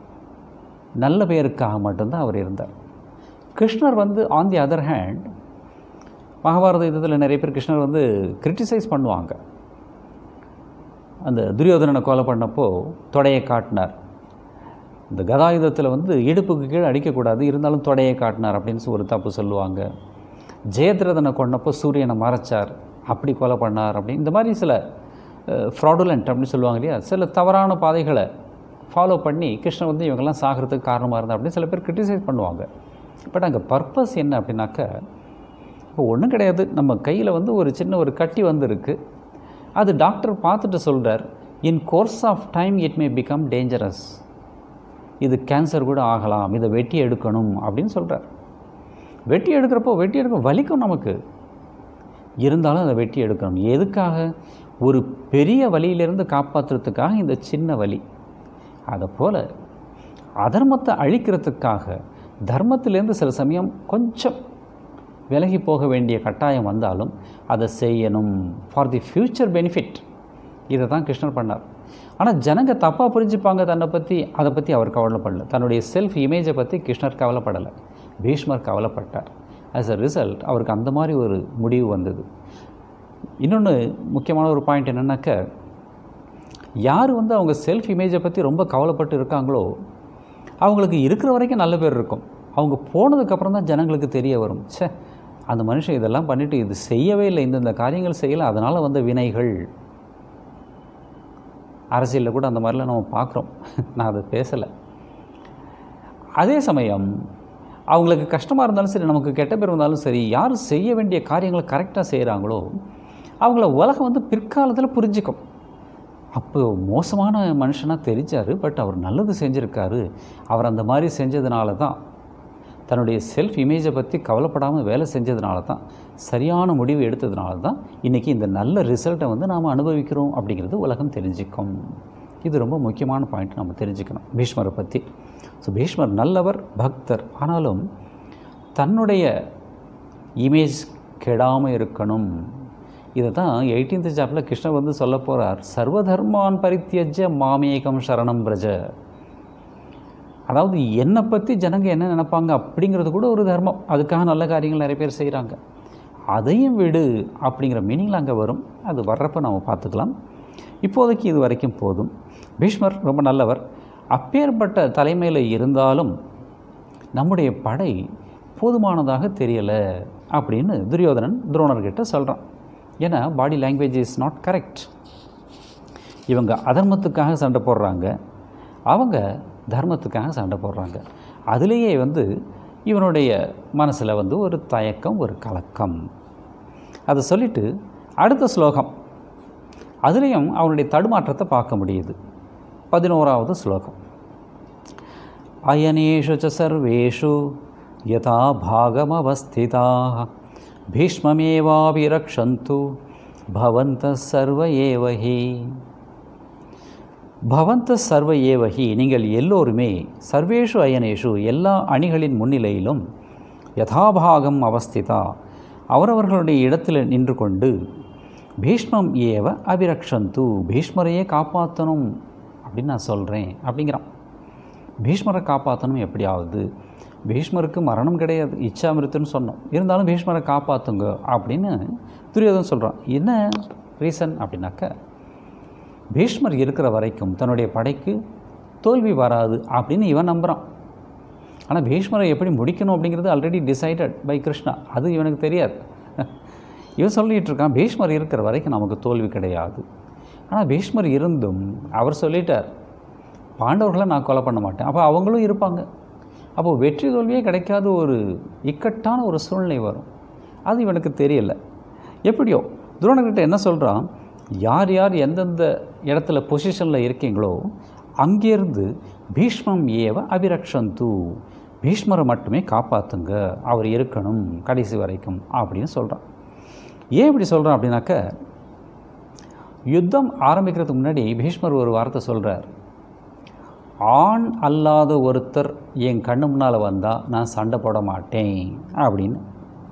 நல்ல பேருக்காக மட்டும்தான் அவர் இருந்தார் கிருஷ்ணர் வந்து ஆன் தி அதர் ஹேண்ட் மகாபாரத யுத்தத்தில் நிறைய பேர் கிருஷ்ணர் வந்து கிரிட்டிசைஸ் பண்ணுவாங்க அந்த துரியோதனனை கொலை பண்ணப்போ தொடையை காட்டினார் இந்த கதாயுதத்தில் வந்து இடுப்புக்கு கீழே அடிக்கக்கூடாது இருந்தாலும் தொடையை காட்டினார் அப்படின்னு ஒரு தப்பு சொல்லுவாங்க ஜெயத்ரதனை கொண்டப்போ சூரியனை மறைச்சார் அப்படி கொலை பண்ணார் அப்படின்னு இந்த மாதிரி சில ஃப்ராடுலண்ட் அப்படின்னு சொல்லுவாங்க இல்லையா சில தவறான பாதைகளை ஃபாலோ பண்ணி கிருஷ்ணன் வந்து இவங்கெல்லாம் சாகிறதுக்கு காரணமாக இருந்தார் அப்படின்னு சில பேர் கிரிட்டிசைஸ் பண்ணுவாங்க பட் அங்கே பர்பஸ் என்ன அப்படின்னாக்க இப்போ ஒன்றும் கிடையாது நம்ம கையில் வந்து ஒரு சின்ன ஒரு கட்டி வந்திருக்கு அது டாக்டர் பார்த்துட்டு சொல்கிறார் in course of time it may become dangerous இது கேன்சர் கூட ஆகலாம் இதை வெட்டி எடுக்கணும் அப்படின்னு சொல்கிறார் வெட்டி எடுக்கிறப்போ வெட்டி எடுக்க வலிக்கும் நமக்கு இருந்தாலும் அதை வெட்டி எடுக்கணும் எதுக்காக ஒரு பெரிய வலியிலிருந்து காப்பாற்றுறதுக்காக இந்த சின்ன வலி அதை போல் அதர்மத்தை அழிக்கிறதுக்காக தர்மத்திலேருந்து சில சமயம் கொஞ்சம் விலகி போக வேண்டிய கட்டாயம் வந்தாலும் அதை செய்யணும் ஃபார் தி ஃப்யூச்சர் பெனிஃபிட் இதை தான் கிருஷ்ணர் பண்ணார் ஆனால் ஜனங்க தப்பாக புரிஞ்சுப்பாங்க தன்னை பற்றி அதை பற்றி அவர் கவலைப்படல தன்னுடைய செல்ஃப் இமேஜை பற்றி கிருஷ்ணர் கவலைப்படலை பீஷ்மர் கவலைப்பட்டார் ஆஸ் அ ரிசல்ட் அவருக்கு அந்த மாதிரி ஒரு முடிவு வந்தது இன்னொன்று முக்கியமான ஒரு பாயிண்ட் என்னென்னாக்க யார் வந்து அவங்க செல்ஃப் இமேஜை பற்றி ரொம்ப கவலைப்பட்டு இருக்காங்களோ அவங்களுக்கு இருக்கிற வரைக்கும் நல்ல பேர் இருக்கும் அவங்க போனதுக்கப்புறம் தான் ஜனங்களுக்கு தெரிய வரும் ச்சே அந்த மனுஷன் இதெல்லாம் பண்ணிவிட்டு இது செய்யவே இல்லை இந்தந்த காரியங்கள் செய்யலை அதனால் வந்த வினைகள் அரசியலில் கூட அந்த மாதிரிலாம் நம்ம பார்க்குறோம் நான் அதை பேசலை அதே சமயம் அவங்களுக்கு கஷ்டமாக இருந்தாலும் சரி நமக்கு கெட்ட பேர் இருந்தாலும் சரி யார் செய்ய வேண்டிய காரியங்களை கரெக்டாக செய்கிறாங்களோ அவங்கள உலகம் வந்து பிற்காலத்தில் புரிஞ்சுக்கும் அப்போ மோசமான மனுஷனாக தெரிஞ்சார் பட் அவர் நல்லது செஞ்சுருக்காரு அவர் அந்த மாதிரி செஞ்சதுனால தான் தன்னுடைய செல்ஃப் இமேஜை பற்றி கவலைப்படாமல் வேலை செஞ்சதுனால தான் சரியான முடிவு எடுத்ததுனால தான் இன்றைக்கி இந்த நல்ல ரிசல்ட்டை வந்து நாம் அனுபவிக்கிறோம் அப்படிங்கிறது உலகம் தெரிஞ்சுக்கும் இது ரொம்ப முக்கியமான பாயிண்ட் நம்ம தெரிஞ்சுக்கணும் பீஷ்மரை பற்றி ஸோ பீஷ்மர் நல்லவர் பக்தர் ஆனாலும் தன்னுடைய இமேஜ் கெடாமல் இருக்கணும் இதை தான் எயிட்டீன்த் சாப்டில் கிருஷ்ணர் வந்து சொல்ல போகிறார் சர்வதர்மான் பரித்தியஜ மாமேகம் சரணம் பிரஜ அதாவது என்னை பற்றி ஜனங்க என்ன நினைப்பாங்க அப்படிங்கிறது கூட ஒரு தர்மம் அதுக்காக நல்ல காரியங்கள் நிறைய பேர் செய்கிறாங்க அதையும் விடு அப்படிங்கிற மீனிங்கில் அங்கே வரும் அது வர்றப்ப நம்ம பார்த்துக்கலாம் இப்போதைக்கு இது வரைக்கும் போதும் பீஷ்மர் ரொம்ப நல்லவர் அப்பேற்பட்ட தலைமையில் இருந்தாலும் நம்முடைய படை போதுமானதாக தெரியலை அப்படின்னு துரியோதனன் துரோணர்கிட்ட சொல்கிறான் ஏன்னா body language is not correct இவங்க அதர்மத்துக்காக சண்டை போடுறாங்க அவங்க தர்மத்துக்காக சண்டை போடுறாங்க அதுலேயே வந்து இவனுடைய மனசில் வந்து ஒரு தயக்கம் ஒரு கலக்கம் அதை சொல்லிட்டு அடுத்த ஸ்லோகம் அதுலேயும் அவனுடைய தடுமாற்றத்தை பார்க்க முடியுது பதினோராவது ஸ்லோகம் அயனேஷு ச சர்வேஷு யதா பாகமவஸ்திதாக பீஷ்மமேவாபிரக்ஷந்து பவந்த சர்வ ஏவஹி பவந்த சர்வ ஏவஹி நீங்கள் எல்லோருமே சர்வேஷு அயனேஷு எல்லா அணிகளின் முன்னிலையிலும் யதாபாகம் அவஸ்திதா அவரவர்களுடைய இடத்தில் நின்று கொண்டு பீஷ்மம் ஏவ அபிரக்ஷந்து பீஷ்மரையே காப்பாற்றணும் அப்படின்னு நான் சொல்கிறேன் அப்படிங்கிறான் பீஷ்மரை காப்பாற்றணும் எப்படியாவது பீஷ்மருக்கு மரணம் கிடையாது இச்சாமிருத்துன்னு சொன்னோம் இருந்தாலும் பீஷ்மரை காப்பாற்றுங்க அப்படின்னு துரியோதன் சொல்கிறான் என்ன ரீசன் அப்படின்னாக்க பீஷ்மர் இருக்கிற வரைக்கும் தன்னுடைய படைக்கு தோல்வி வராது அப்படின்னு இவன் நம்புகிறான் ஆனால் பீஷ்மரை எப்படி முடிக்கணும் அப்படிங்கிறது ஆல்ரெடி டிசைடட் பை கிருஷ்ணா அது இவனுக்கு தெரியாது இவன் சொல்லிகிட்டு இருக்கான் பீஷ்மர் இருக்கிற வரைக்கும் நமக்கு தோல்வி கிடையாது ஆனால் பீஷ்மர் இருந்தும் அவர் சொல்லிட்டார் பாண்டவர்களை நான் கொலை பண்ண மாட்டேன் அப்போ அவங்களும் இருப்பாங்க அப்போது வெற்றி தோல்வியே கிடைக்காத ஒரு இக்கட்டான ஒரு சூழ்நிலை வரும் அது இவனுக்கு தெரியல எப்படியோ துரோணர்கிட்ட என்ன சொல்கிறான் யார் யார் எந்தெந்த இடத்துல பொசிஷனில் இருக்கீங்களோ அங்கேருந்து பீஷ்மம் ஏவ அபிரக்ஷந்து பீஷ்மரை மட்டுமே காப்பாற்றுங்க அவர் இருக்கணும் கடைசி வரைக்கும் அப்படின்னு சொல்கிறான் ஏன் இப்படி சொல்கிறான் அப்படின்னாக்க யுத்தம் ஆரம்பிக்கிறதுக்கு முன்னாடி பீஷ்மர் ஒரு வார்த்தை சொல்கிறார் ஆண் அல்லாத ஒருத்தர் என் கண்ணு முன்னால் வந்தால் நான் சண்டை போட மாட்டேன் அப்படின்னு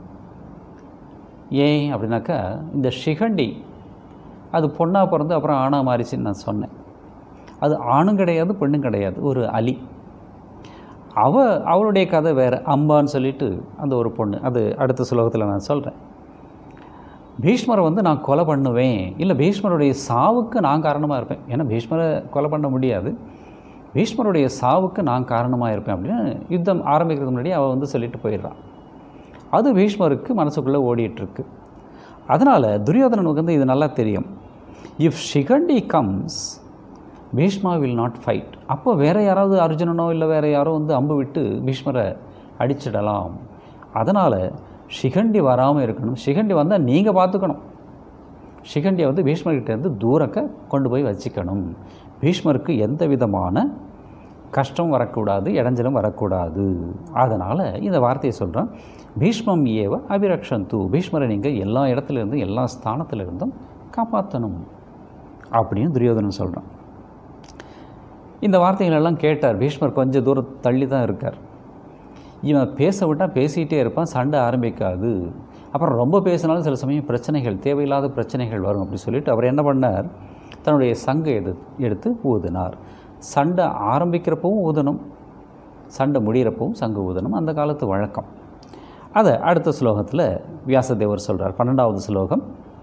ஏன் அப்படின்னாக்கா இந்த ஷிகண்டி அது பொண்ணாக பிறந்து அப்புறம் ஆணாக மாறிச்சின்னு நான் சொன்னேன் அது ஆணும் கிடையாது பெண்ணும் கிடையாது ஒரு அலி அவ அவளுடைய கதை வேறு அம்பான்னு சொல்லிட்டு அந்த ஒரு பொண்ணு அது அடுத்த சுலோகத்தில் நான் சொல்கிறேன் பீஷ்மரை வந்து நான் கொலை பண்ணுவேன் இல்லை பீஷ்மருடைய சாவுக்கு நான் காரணமாக இருப்பேன் ஏன்னா பீஷ்மரை கொலை பண்ண முடியாது பீஷ்மருடைய சாவுக்கு நான் காரணமாக இருப்பேன் அப்படின்னு யுத்தம் ஆரம்பிக்கிறதுக்கு முன்னாடி அவள் வந்து சொல்லிட்டு போயிடுறான் அது பீஷ்மருக்கு மனசுக்குள்ளே ஓடிட்டுருக்கு அதனால் துரியோதனனுக்கு வந்து இது நல்லா தெரியும் if Shikhandi comes Bhishma will not fight அப்போ வேறு யாராவது அர்ஜுனனோ இல்லை வேறு யாரோ வந்து அம்பு விட்டு பீஷ்மரை அடிச்சிடலாம் அதனால் ஷிகண்டி வராமல் இருக்கணும் ஷிகண்டி வந்தால் நீங்கள் பார்த்துக்கணும் ஷிகண்டியை வந்து பீஷ்மர்கிட்டேருந்து தூரக்க கொண்டு போய் வச்சுக்கணும் பீஷ்மருக்கு எந்த விதமான கஷ்டம் வரக்கூடாது இடைஞ்சலும் வரக்கூடாது அதனால் இந்த வார்த்தையை சொல்கிறேன் பீஷ்மம் ஏவ அபிரக்ஷந்து பீஷ்மரை நீங்கள் எல்லா இடத்துல இருந்தும் எல்லா ஸ்தானத்துல இருந்தும் காப்பாற்றணும் அப்படின்னு துரியோதனன் சொல்கிறான் இந்த வார்த்தைகள் எல்லாம் கேட்டார் பீஷ்மர் கொஞ்சம் தூரம் தள்ளி தான் இருக்கார் இவன் பேச விட்டால் பேசிகிட்டே இருப்பான் சண்டை ஆரம்பிக்காது அப்புறம் ரொம்ப பேசினாலும் சில சமயம் பிரச்சனைகள் தேவையில்லாத பிரச்சனைகள் வரும் அப்படி சொல்லிட்டு அவர் என்ன பண்ணார் தன்னுடைய சங்கை எடு எடுத்து ஊதினார் சண்டை ஆரம்பிக்கிறப்பவும் ஊதணும் சண்டை முடிகிறப்பவும் சங்கு ஊதணும் அந்த காலத்து வழக்கம் அதை அடுத்த ஸ்லோகத்தில் வியாசதேவர் சொல்கிறார் பன்னெண்டாவது ஸ்லோகம்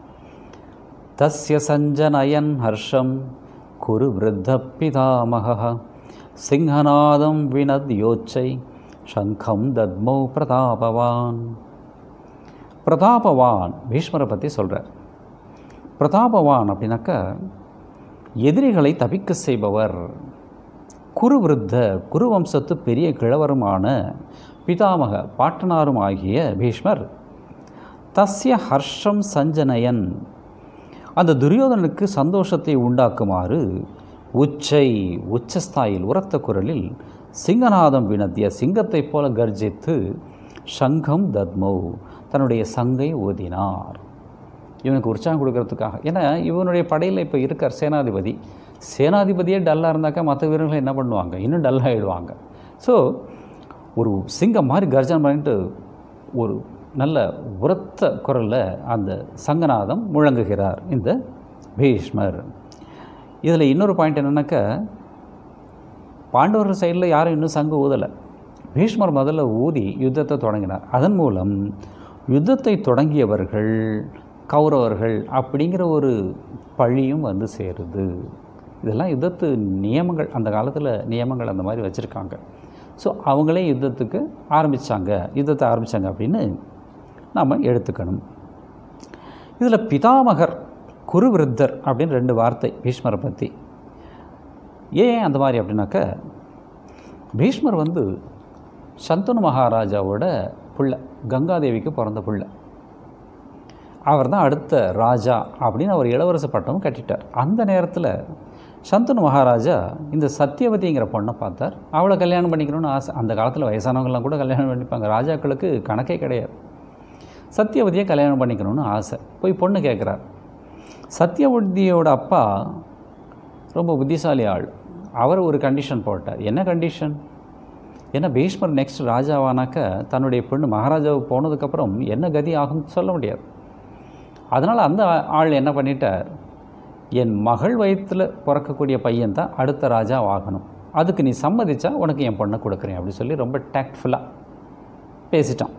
தஸ்ய சஞ்சனயன் ஹர்ஷம் குரு விருத்த பிதாமக சிங்கநாதம் வினத்யோச்சை சங்கம் தத்மௌ பிரதாபவான் பிரதாபவான் பீஷ்மரை பற்றி சொல்கிறார் பிரதாபவான் அப்படின்னாக்கா எதிரிகளை தவிக்க செய்பவர் குருவிருத்த குருவம்சத்து பெரிய கிழவருமான பிதாமக பாட்டனாரும் ஆகிய பீஷ்மர் தஸ்ய ஹர்ஷம் சஞ்சனயன் அந்த துரியோதனனுக்கு சந்தோஷத்தை உண்டாக்குமாறு உச்சை உச்சஸ்தாயில் உரத்த குரலில் சிங்கநாதம் வினத்திய சிங்கத்தைப் போல கர்ஜித்து சங்கம் தத்மௌ தன்னுடைய சங்கை ஓதினார் இவனுக்கு உற்சாகம் கொடுக்கறதுக்காக ஏன்னா இவனுடைய படையில் இப்போ இருக்கார் சேனாதிபதி சேனாதிபதியே டல்லாக இருந்தாக்கா மற்ற வீரர்கள் என்ன பண்ணுவாங்க இன்னும் டல்லாகிடுவாங்க ஸோ ஒரு சிங்கம் மாதிரி கர்ஜனம் பண்ணிட்டு ஒரு நல்ல உரத்த குரலில் அந்த சங்கநாதம் முழங்குகிறார் இந்த பீஷ்மர் இதில் இன்னொரு பாயிண்ட் என்னென்னாக்கா பாண்டவர்கள் சைடில் யாரும் இன்னும் சங்கு ஊதலை பீஷ்மர் முதல்ல ஊதி யுத்தத்தை தொடங்கினார் அதன் மூலம் யுத்தத்தை தொடங்கியவர்கள் கௌரவர்கள் அப்படிங்கிற ஒரு பழியும் வந்து சேருது இதெல்லாம் யுத்தத்து நியமங்கள் அந்த காலத்தில் நியமங்கள் அந்த மாதிரி வச்சுருக்காங்க ஸோ அவங்களே யுத்தத்துக்கு ஆரம்பித்தாங்க யுத்தத்தை ஆரம்பித்தாங்க அப்படின்னு நாம் எடுத்துக்கணும் இதில் பிதாமகர் குருவிருத்தர் அப்படின்னு ரெண்டு வார்த்தை பீஷ்மரை பற்றி ஏன் அந்த மாதிரி அப்படின்னாக்க பீஷ்மர் வந்து சந்தனு மகாராஜாவோட புள்ள கங்காதேவிக்கு பிறந்த புள்ள அவர் தான் அடுத்த ராஜா அப்படின்னு அவர் இளவரச பட்டம் கட்டிட்டார் அந்த நேரத்தில் சந்தனு மகாராஜா இந்த சத்தியவதிங்கிற பொண்ணை பார்த்தார் அவளை கல்யாணம் பண்ணிக்கணும்னு ஆசை அந்த காலத்தில் வயசானவங்களாம் கூட கல்யாணம் பண்ணிப்பாங்க ராஜாக்களுக்கு கணக்கே கிடையாது சத்தியவதியை கல்யாணம் பண்ணிக்கணும்னு ஆசை போய் பொண்ணு கேட்குறார் சத்தியவதியோட அப்பா ரொம்ப புத்திசாலி ஆள் அவர் ஒரு கண்டிஷன் போட்டார் என்ன கண்டிஷன் ஏன்னா பீஷ்மர் நெக்ஸ்ட் ராஜாவானாக்க தன்னுடைய பெண்ணு மகாராஜாவுக்கு போனதுக்கப்புறம் என்ன கதி ஆகும்னு சொல்ல முடியாது அதனால் அந்த ஆள் என்ன பண்ணிட்டார் என் மகள் வயிற்றில் பிறக்கக்கூடிய பையன் தான் அடுத்த ராஜா ஆகணும் அதுக்கு நீ சம்மதிச்சா உனக்கு என் பொண்ணை கொடுக்குறேன் அப்படி சொல்லி ரொம்ப டேக்ட்ஃபுல்லாக பேசிட்டான்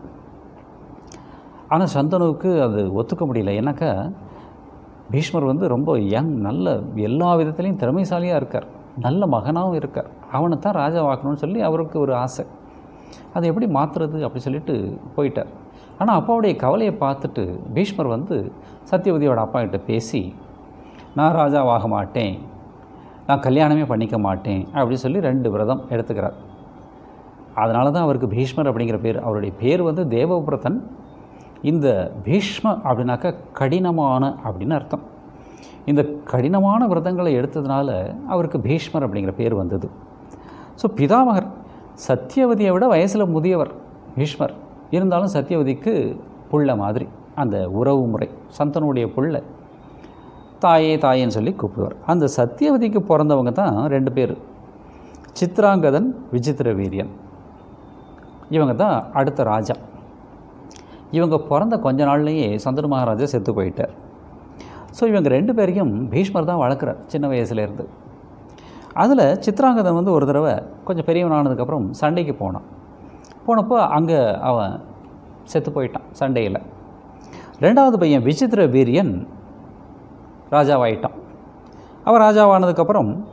ஆனால் சந்தனுவுக்கு அது ஒத்துக்க முடியல ஏன்னாக்கா பீஷ்மர் வந்து ரொம்ப யங் நல்ல எல்லா விதத்துலேயும் திறமைசாலியாக இருக்கார் நல்ல மகனாகவும் இருக்கார் அவனை தான் ராஜா ஆக்கணும்னு சொல்லி அவருக்கு ஒரு ஆசை அதை எப்படி மாற்றுறது அப்படி சொல்லிட்டு போயிட்டார் ஆனால் அப்பாவுடைய கவலையை பார்த்துட்டு பீஷ்மர் வந்து சத்தியவதியோட அப்பா கிட்ட பேசி நான் ராஜாவாக மாட்டேன் நான் கல்யாணமே பண்ணிக்க மாட்டேன் அப்படி சொல்லி ரெண்டு விரதம் எடுத்துக்கிறார் அதனால தான் அவருக்கு பீஷ்மர் அப்படிங்கிற பேர் அவருடைய பேர் வந்து தேவபிரதன் இந்த பீஷ்ம அப்படின்னாக்கா கடினமான அப்படின்னு அர்த்தம் இந்த கடினமான விரதங்களை எடுத்ததுனால அவருக்கு பீஷ்மர் அப்படிங்கிற பேர் வந்தது ஸோ பிதாமகர் சத்தியவதியை விட வயசில் முதியவர் பீஷ்மர் இருந்தாலும் சத்தியவதிக்கு புள்ள மாதிரி அந்த உறவு முறை சந்தனுடைய புள்ள தாயே தாயேன்னு சொல்லி கூப்பிடுவார் அந்த சத்தியவதிக்கு பிறந்தவங்க தான் ரெண்டு பேர் சித்ராங்கதன் விசித்திர வீரியன் இவங்க தான் அடுத்த ராஜா இவங்க பிறந்த கொஞ்ச நாள்லேயே சந்தனு மகாராஜா செத்து போயிட்டார் ஸோ இவங்க ரெண்டு பேரையும் பீஷ்மர் தான் வளர்க்குறார் சின்ன வயசுலேருந்து அதில் சித்ராங்கதன் வந்து ஒரு தடவை கொஞ்சம் பெரியவனானதுக்கப்புறம் சண்டைக்கு போனான் போனப்போ அங்கே அவன் செத்து போயிட்டான் சண்டையில் ரெண்டாவது பையன் விசித்திர வீரியன் ராஜாவாயிட்டான் அவன் ராஜாவானதுக்கப்புறம்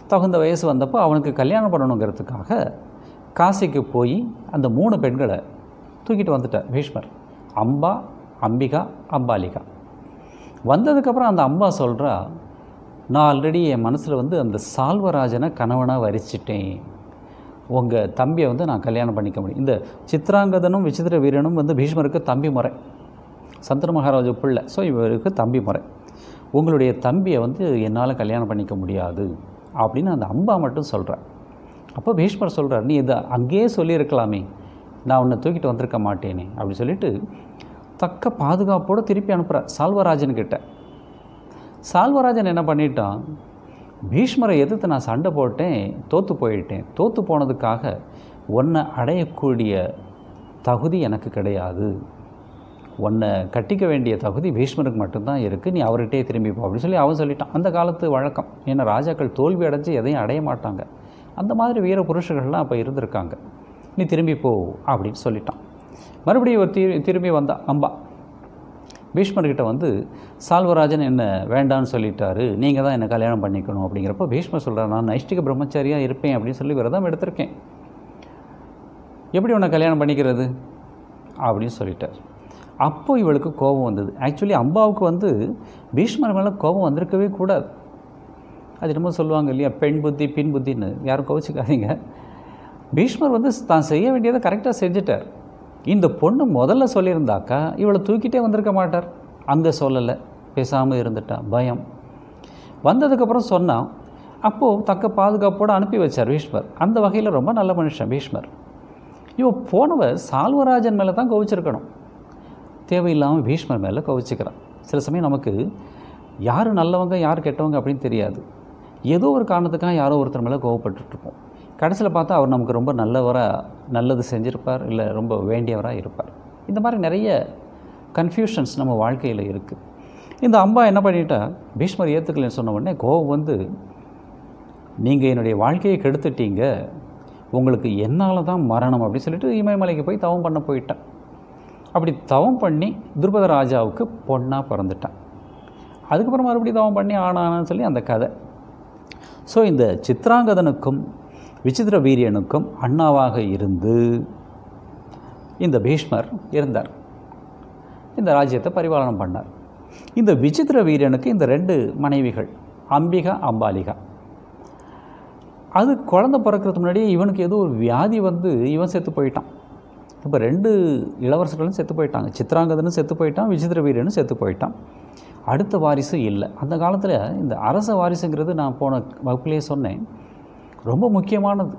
தகுந்த வயசு வந்தப்போ அவனுக்கு கல்யாணம் பண்ணணுங்கிறதுக்காக காசிக்கு போய் அந்த மூணு பெண்களை தூக்கிட்டு வந்துட்டார் பீஷ்மர் அம்பா அம்பிகா அம்பாலிகா வந்ததுக்கப்புறம் அந்த அம்பா சொல்கிறா நான் ஆல்ரெடி என் மனசில் வந்து அந்த சால்வராஜனை கணவனாக வரிச்சிட்டேன் உங்கள் தம்பியை வந்து நான் கல்யாணம் பண்ணிக்க முடியும் இந்த சித்ராங்கதனும் விசித்திர வீரனும் வந்து பீஷ்மருக்கு தம்பி முறை சந்திர மகாராஜ பிள்ளை ஸோ இவருக்கு தம்பி முறை உங்களுடைய தம்பியை வந்து என்னால் கல்யாணம் பண்ணிக்க முடியாது அப்படின்னு அந்த அம்பா மட்டும் சொல்கிறார் அப்போ பீஷ்மர் சொல்கிறார் நீ இதை அங்கேயே சொல்லியிருக்கலாமே நான் உன்னை தூக்கிட்டு வந்திருக்க மாட்டேனே அப்படி சொல்லிட்டு தக்க பாதுகாப்போடு திருப்பி அனுப்புகிறார் சால்வராஜன் கிட்ட சால்வராஜன் என்ன பண்ணிட்டான் பீஷ்மரை எதிர்த்து நான் சண்டை போட்டேன் தோற்று போயிட்டேன் தோற்று போனதுக்காக உன்னை அடையக்கூடிய தகுதி எனக்கு கிடையாது உன்னை கட்டிக்க வேண்டிய தகுதி பீஷ்மருக்கு மட்டும்தான் இருக்குது நீ அவர்கிட்டே திரும்பி போ அப்படின்னு சொல்லி அவன் சொல்லிட்டான் அந்த காலத்து வழக்கம் ஏன்னா ராஜாக்கள் தோல்வி அடைஞ்சு எதையும் அடைய மாட்டாங்க அந்த மாதிரி வீர புருஷர்கள்லாம் அப்போ இருந்திருக்காங்க நீ திரும்பி போ அப்படின்னு சொல்லிட்டான் மறுபடியும் ஒரு திரு திரும்பி வந்தா அம்பா பீஷ்மர்கிட்ட வந்து சால்வராஜன் என்ன வேண்டான்னு சொல்லிட்டாரு நீங்கள் தான் என்னை கல்யாணம் பண்ணிக்கணும் அப்படிங்கிறப்ப பீஷ்மர் சொல்கிறார் நான் நைஷ்டிக பிரம்மச்சாரியாக இருப்பேன் அப்படின்னு சொல்லி விரதம் எடுத்திருக்கேன் எப்படி உன்னை கல்யாணம் பண்ணிக்கிறது அப்படின்னு சொல்லிட்டார் அப்போ இவளுக்கு கோபம் வந்தது ஆக்சுவலி அம்பாவுக்கு வந்து பீஷ்மர் மேலே கோபம் வந்திருக்கவே கூடாது அது என்னமோ சொல்லுவாங்க இல்லையா பெண் புத்தி பின் புத்தின்னு யாரும் கோவிச்சுக்காதீங்க பீஷ்மர் வந்து தான் செய்ய வேண்டியதை கரெக்டாக செஞ்சுட்டார் இந்த பொண்ணு முதல்ல சொல்லியிருந்தாக்கா இவளை தூக்கிட்டே வந்திருக்க மாட்டார் அங்கே சொல்லலை பேசாமல் இருந்துட்டா பயம் வந்ததுக்கப்புறம் சொன்னான் அப்போது தக்க பாதுகாப்போடு அனுப்பி வச்சார் பீஷ்மர் அந்த வகையில் ரொம்ப நல்ல மனுஷன் பீஷ்மர் இவ போனவர் சால்வராஜன் மேலே தான் கோவிச்சிருக்கணும் தேவையில்லாமல் பீஷ்மர் மேலே கோவிச்சுக்கிறான் சில சமயம் நமக்கு யார் நல்லவங்க யார் கெட்டவங்க அப்படின்னு தெரியாது ஏதோ ஒரு காரணத்துக்காக யாரோ ஒருத்தர் மேலே கோவப்பட்டுருப்போம் கடைசியில் பார்த்தா அவர் நமக்கு ரொம்ப நல்லவராக நல்லது செஞ்சுருப்பார் இல்லை ரொம்ப வேண்டியவராக இருப்பார் இந்த மாதிரி நிறைய கன்ஃபியூஷன்ஸ் நம்ம வாழ்க்கையில் இருக்குது இந்த அம்பா என்ன பண்ணிட்டா பீஷ்மர் ஏற்றுக்கலன்னு சொன்ன உடனே கோவம் வந்து நீங்கள் என்னுடைய வாழ்க்கையை கெடுத்துட்டீங்க உங்களுக்கு என்னால் தான் மரணம் அப்படின்னு சொல்லிட்டு இமயமலைக்கு போய் தவம் பண்ண போயிட்டான் அப்படி தவம் பண்ணி துருபத ராஜாவுக்கு பொண்ணாக பிறந்துட்டான் அதுக்கப்புறம் மறுபடியும் தவம் பண்ணி ஆனான்னு சொல்லி அந்த கதை ஸோ இந்த சித்ராங்கதனுக்கும் விசித்திர வீரியனுக்கும் அண்ணாவாக இருந்து இந்த பீஷ்மர் இருந்தார் இந்த ராஜ்யத்தை பரிபாலனம் பண்ணார் இந்த விசித்திர வீரியனுக்கு இந்த ரெண்டு மனைவிகள் அம்பிகா அம்பாலிகா அது குழந்தை பிறக்கிறதுக்கு முன்னாடியே இவனுக்கு ஏதோ ஒரு வியாதி வந்து இவன் செத்து போயிட்டான் இப்போ ரெண்டு இளவரசர்களும் செத்து போயிட்டாங்க சித்ராங்கதனும் செத்து போயிட்டான் விசித்திர வீரனும் செத்து போயிட்டான் அடுத்த வாரிசு இல்லை அந்த காலத்தில் இந்த அரச வாரிசுங்கிறது நான் போன வகுப்பிலே சொன்னேன் ரொம்ப முக்கியமானது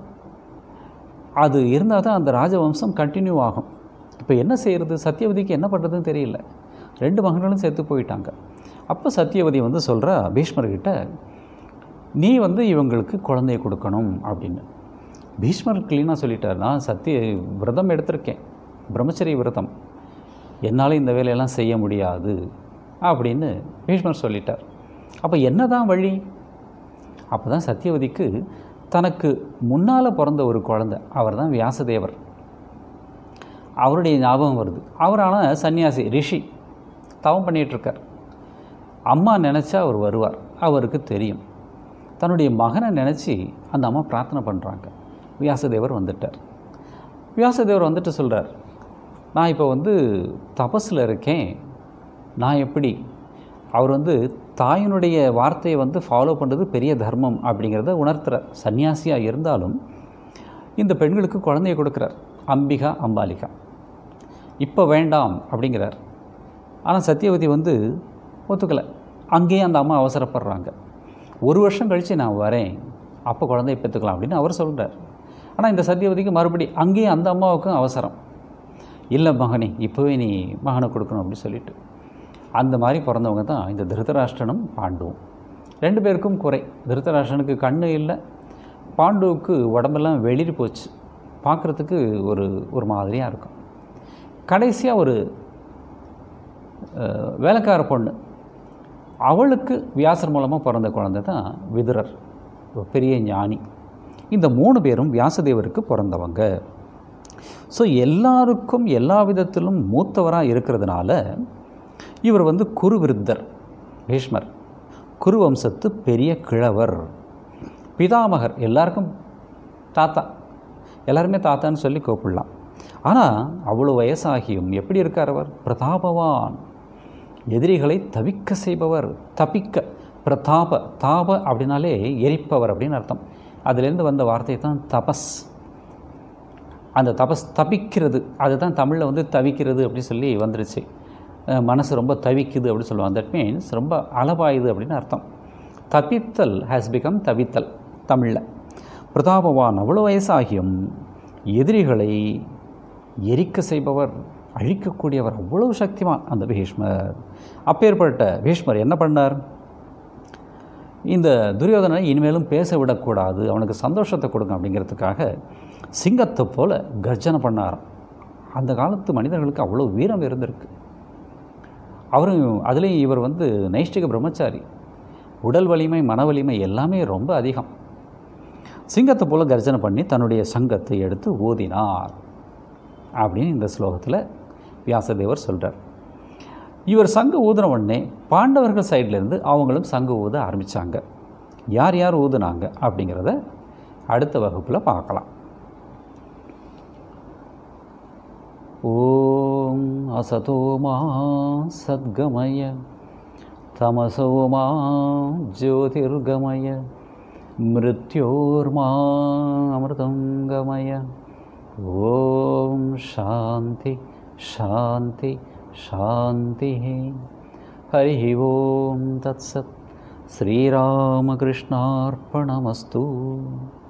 அது இருந்தால் தான் அந்த ராஜவம்சம் கண்டினியூ ஆகும் இப்போ என்ன செய்கிறது சத்தியவதிக்கு என்ன பண்ணுறதுன்னு தெரியல ரெண்டு மகன்களும் செத்து போயிட்டாங்க அப்போ சத்தியவதி வந்து சொல்கிறா பீஷ்மர்கிட்ட நீ வந்து இவங்களுக்கு குழந்தைய கொடுக்கணும் அப்படின்னு பீஷ்மர் க்ளீனாக சொல்லிட்டார் நான் சத்திய விரதம் எடுத்திருக்கேன் பிரம்மச்சரிய விரதம் என்னால் இந்த வேலையெல்லாம் செய்ய முடியாது அப்படின்னு பீஷ்மர் சொல்லிட்டார் அப்போ என்ன தான் வழி அப்போ தான் சத்தியவதிக்கு தனக்கு முன்னால் பிறந்த ஒரு குழந்தை அவர் தான் வியாசதேவர் அவருடைய ஞாபகம் வருது அவரான சன்னியாசி ரிஷி தவம் பண்ணிகிட்ருக்கார் அம்மா நினச்சா அவர் வருவார் அவருக்கு தெரியும் தன்னுடைய மகனை நினச்சி அந்த அம்மா பிரார்த்தனை பண்ணுறாங்க வியாசதேவர் வந்துட்டார் வியாசதேவர் வந்துட்டு சொல்கிறார் நான் இப்போ வந்து தபஸில் இருக்கேன் நான் எப்படி அவர் வந்து தாயினுடைய வார்த்தையை வந்து ஃபாலோ பண்ணுறது பெரிய தர்மம் அப்படிங்கிறத உணர்த்துறார் சன்னியாசியாக இருந்தாலும் இந்த பெண்களுக்கு குழந்தைய கொடுக்குறார் அம்பிகா அம்பாலிகா இப்போ வேண்டாம் அப்படிங்கிறார் ஆனால் சத்தியவதி வந்து ஒத்துக்கலை அங்கேயே அந்த அம்மா அவசரப்படுறாங்க ஒரு வருஷம் கழித்து நான் வரேன் அப்போ குழந்தைய பெற்றுக்கலாம் அப்படின்னு அவர் சொல்கிறார் ஆனால் இந்த சத்தியவதிக்கு மறுபடி அங்கேயும் அந்த அம்மாவுக்கும் அவசரம் இல்லை மகனே இப்போவே நீ மகனை கொடுக்கணும் அப்படின்னு சொல்லிட்டு அந்த மாதிரி பிறந்தவங்க தான் இந்த திருதராஷ்டிரனும் பாண்டுவும் ரெண்டு பேருக்கும் குறை திருதராஷ்டிரனுக்கு கண்ணு இல்லை பாண்டுவுக்கு உடம்பெல்லாம் வெளிரி போச்சு பார்க்குறதுக்கு ஒரு ஒரு மாதிரியாக இருக்கும் கடைசியாக ஒரு அஹ், வேலைக்கார பொண்ணு அவளுக்கு வியாசர் மூலமாக பிறந்த குழந்தை தான் விதுரர் ஒரு பெரிய ஞானி இந்த மூணு பேரும் வியாசதேவருக்கு பிறந்தவங்க ஸோ எல்லாருக்கும் எல்லா விதத்திலும் மூத்தவராக இருக்கிறதுனால இவர் வந்து குரு விருத்தர் பீஷ்மர் குரு வம்சத்து பெரிய கிழவர் பிதாமகர் எல்லாருக்கும் தாத்தா எல்லாருமே தாத்தான்னு சொல்லி கூப்பிடலாம் ஆனால் அவ்வளோ வயசாகியும் எப்படி இருக்கார் அவர் பிரதாபவான் எதிரிகளை தவிக்க செய்பவர் தப்பிக்க பிரதாப தாப அப்படின்னாலே எரிப்பவர் அப்படின்னு அர்த்தம் அதுலேருந்து வந்த வார்த்தை தான் தபஸ் அந்த தபஸ் தபிக்கிறது அதுதான் தமிழில் வந்து தவிக்கிறது அப்படின்னு சொல்லி வந்துருச்சு அஹ் மனசு ரொம்ப தவிக்குது அப்படின்னு சொல்லுவாங்க தட் மீன்ஸ் ரொம்ப அளவாயுது அப்படின்னு அர்த்தம் தப்பித்தல் ஹேஸ் பிகம் தவித்தல் தமிழில் பிரதாபவான் அவ்வளோ வயசாகியும் எதிரிகளை எரிக்க செய்பவர் அழிக்கக்கூடியவர் அவ்வளவு சக்திமான் அந்த பீஷ்மர் அப்பேற்பட்ட பீஷ்மர் என்ன பண்ணார் இந்த துரியோதனனை இனிமேலும் பேச விடக்கூடாது அவனுக்கு சந்தோஷத்தை கொடுங்க அப்படிங்கிறதுக்காக சிங்கத்தை போல கர்ஜனை பண்ணாராம் அந்த காலத்து மனிதர்களுக்கு அவ்வளோ வீரம் இருந்திருக்கு அவரும் அதுலேயும் இவர் வந்து நைஷ்டிக பிரம்மச்சாரி உடல் வலிமை மன வலிமை எல்லாமே ரொம்ப அதிகம் சிங்கத்தை போல கர்ஜனை பண்ணி தன்னுடைய சங்கத்தை எடுத்து ஊதினார் அப்படின்னு இந்த ஸ்லோகத்தில் வியாசதேவர் சொல்கிறார் இவர் சங்கு ஊதுன உடனே பாண்டவர்கள் சைட்லேருந்து அவங்களும் சங்கு ஊத ஆரம்பித்தாங்க யார் யார் ஊதுனாங்க அப்படிங்கிறத அடுத்த வகுப்பில் பார்க்கலாம் ஓம் அசதோ மா சத்கமய தமசோ மா ஜோதிர்கமய மிருத்யோர்மா அமிர்தங்கமய ஓம் சாந்தி சாந்தி शान्ति हरिः ॐ तत्सत् श्रीरामकृष्णार्पणमस्तु